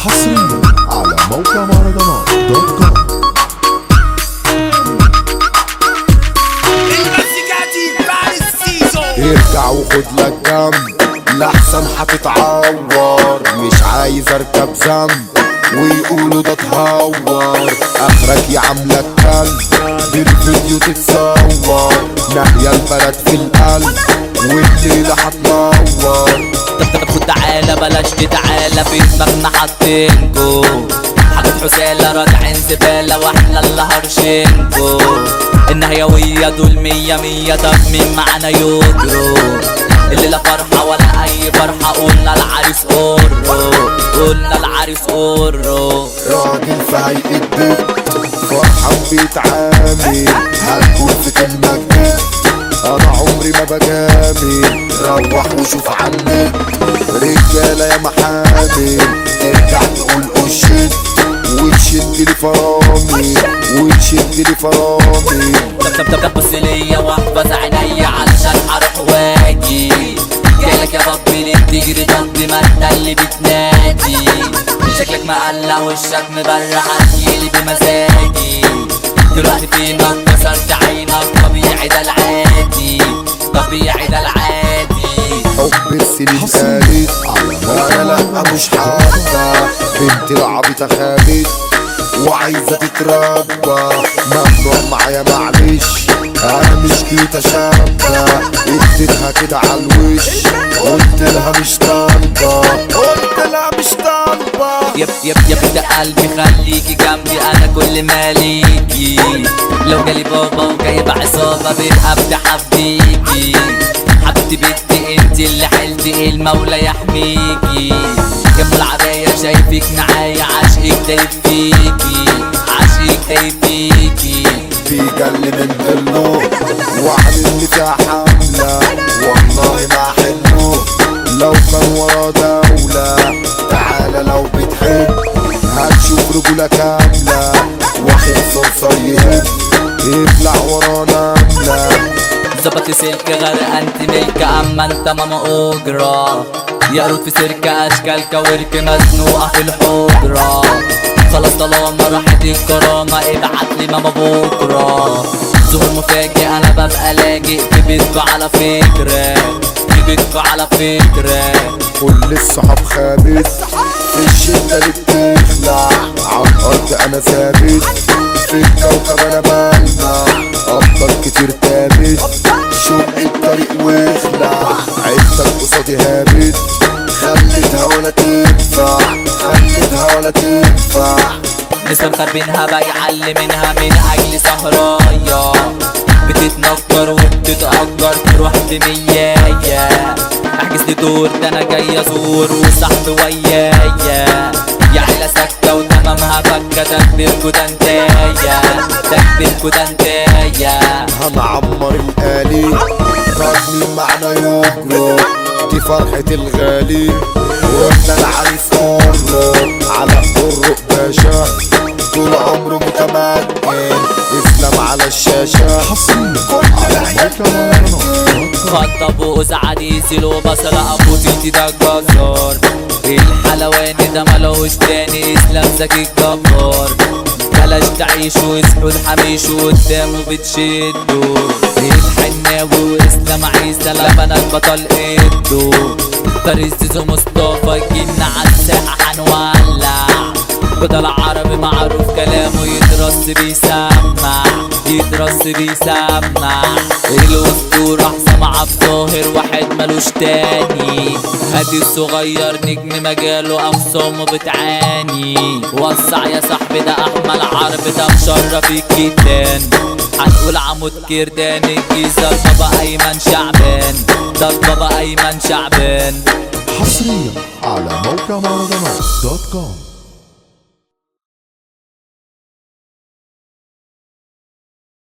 حصريا على موقع مهرجانات دوت كوم المزيكاتي بعد السيزون ارجع وخد لك جنب لحسن هتتعور مش عايز اركب ذنب ويقولوا ده تهور اخرك يعاملك كلب بالفيديو تتصور ناحية البلد في القلب والليلة هتنور طب طب خد تعالى بلاش تعالى في دماغنا حاطينكو حاطط حسالة راجعين زبالة واحنا اللي هرشينكو النهيوية دول مية مية طب مين معانا يجروا اللي لا فرحة ولا أي فرحة قلنا العريس قرو قلنا العريس قرو راجل في هيئة بيت فرحان بيتعامل هتقول في كلمة جديد انا عمري ما بجامل روح وشوف عني رجالة يا محامل ترجع تقول قشت وتشد لي فرامي وتشد لي فرامي طب طب طب طب بص ليا واحفظ عينيا علشان هروح واجي جايلك يا ربي ليه بتجري طب ما انت اللي بتنادي شكلك مقلق وشك مبرق هتجيلي بمزاجي دلوقتي فينك كسرت عينك طبيعي ده العادي طبيعي ده العادي حب السنين خالد وانا لا مش حابة بنت العبيطة خالد وعايزة تتربى ممنوع معايا معلش انا مش جيت اشبى اديتها كده على الوش قلت لها مش طالبة قلت لها مش طالبة يب يب يب ده قلبي خليكي جنبي انا كل ماليكي لو جالي بابا وجايب عصابة بيبقى افتح بيكي حبيبتي بنتي انت اللي حلتي المولى يحميكي جنب العباية شايفك معايا عشقك دايب فيكي عشقك دايب فيكي بيجل من ظله واحد اللي فيها حملة والله ما حلو لو كان ورا دولة تعالى لو بتحب هتشوف رجولة كاملة واحد صرصر يهب يبلع ورا نملة ظبط سلك غرق انت ملك اما انت ماما اجرة يقرد في سيرك اشكال كورك مزنوقة في الحجرة خلاص طالما راحت الكرامة ابعت لي ماما بكرة ظهور مفاجئ انا ببقى لاجئ في بيتكو على فكرة في بيتكو على فكرة كل الصحاب خابت في الشدة اللي بتخلع عالأرض أنا ثابت في الكوكب أنا بلمع أفضل كتير تابت شق الطريق واخلع عيلتك قصادي هابت خليتها ولا تنفع خليتها ولا تنفع لسه مخربينها بيعلي منها من اجل سهرايا بتتنكر وبتتأجر تروح بميايا احجز لي دور ده انا جاي ازور وصاحبي ويايا يا عيلة سكة وتمامها فكة تكبيركوا ده انتايا تكبيركوا ده انتايا هنعمر الآلي راجلين معنا يجروا دي فرحة الغالي وقلنا العريس قرب على قرق باشا طول عمره متمكن اسلام على الشاشة حصريا على موقع مهرجانات دوت كوم خطب وقزعة ديزل وبصل ابو تيتي ده الجزار الحلواني ده ملوش تاني اسلام زكي الجبار بلاش تعيشوا اصحوا الحميشوا قدامه بتشدوا الحناوي واسلام عيسى لبن البطل ادو فارس زيزو مصطفى جينا عالساحة هنولع بدل العربي معروف كلامه يدرس بيسمع يدرس بيسمع الاسطورة حسام عبد الظاهر واحد ملوش تاني هادي الصغير نجم مجاله اخصامه بتعاني وسع يا صاحبي ده احمد عرب ده مشرف الجدان هنقول عمود كردان الجيزة بابا ايمن شعبان ده بابا ايمن شعبان حصريا على موقع مهرجانات دوت كوم